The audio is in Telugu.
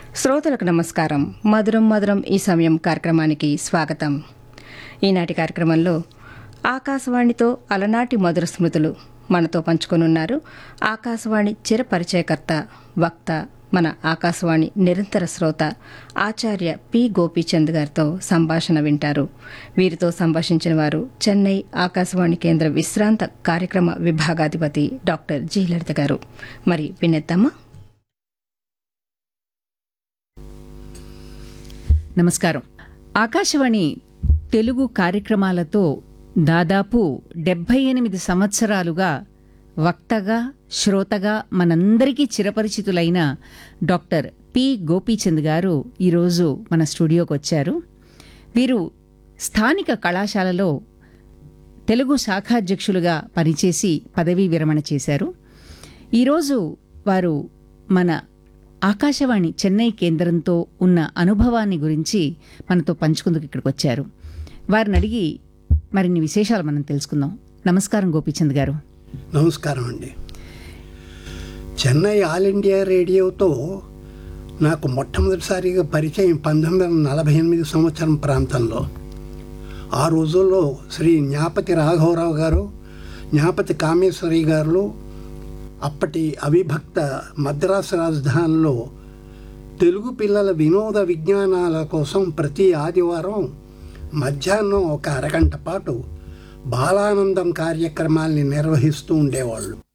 శ్రోతలకు నమస్కారం మధురం మధురం ఈ సమయం కార్యక్రమానికి స్వాగతం ఈనాటి కార్యక్రమంలో ఆకాశవాణితో అలనాటి మధుర స్మృతులు మనతో పంచుకొనున్నారు ఆకాశవాణి చిరపరిచయకర్త వక్త మన ఆకాశవాణి నిరంతర శ్రోత ఆచార్య పి గోపీచంద్ గారితో సంభాషణ వింటారు వీరితో సంభాషించిన వారు చెన్నై ఆకాశవాణి కేంద్ర విశ్రాంత కార్యక్రమ విభాగాధిపతి డాక్టర్ జి లలిత గారు మరి వినేద్దామా నమస్కారం ఆకాశవాణి తెలుగు కార్యక్రమాలతో దాదాపు డెబ్భై ఎనిమిది సంవత్సరాలుగా వక్తగా శ్రోతగా మనందరికీ చిరపరిచితులైన డాక్టర్ పి గోపీచంద్ గారు ఈరోజు మన స్టూడియోకి వచ్చారు వీరు స్థానిక కళాశాలలో తెలుగు శాఖాధ్యక్షులుగా పనిచేసి పదవీ విరమణ చేశారు ఈరోజు వారు మన ఆకాశవాణి చెన్నై కేంద్రంతో ఉన్న అనుభవాన్ని గురించి మనతో పంచుకుందుకు ఇక్కడికి వచ్చారు వారిని అడిగి మరిన్ని విశేషాలు మనం తెలుసుకుందాం నమస్కారం గోపీచంద్ గారు నమస్కారం అండి చెన్నై ఆల్ ఇండియా రేడియోతో నాకు మొట్టమొదటిసారిగా పరిచయం పంతొమ్మిది వందల నలభై ఎనిమిది సంవత్సరం ప్రాంతంలో ఆ రోజుల్లో శ్రీ జ్ఞాపతి రాఘవరావు గారు జ్ఞాపతి కామేశ్వరి గారు అప్పటి అవిభక్త మద్రాసు రాజధానిలో తెలుగు పిల్లల వినోద విజ్ఞానాల కోసం ప్రతి ఆదివారం మధ్యాహ్నం ఒక అరగంట పాటు బాలానందం కార్యక్రమాల్ని నిర్వహిస్తూ ఉండేవాళ్ళు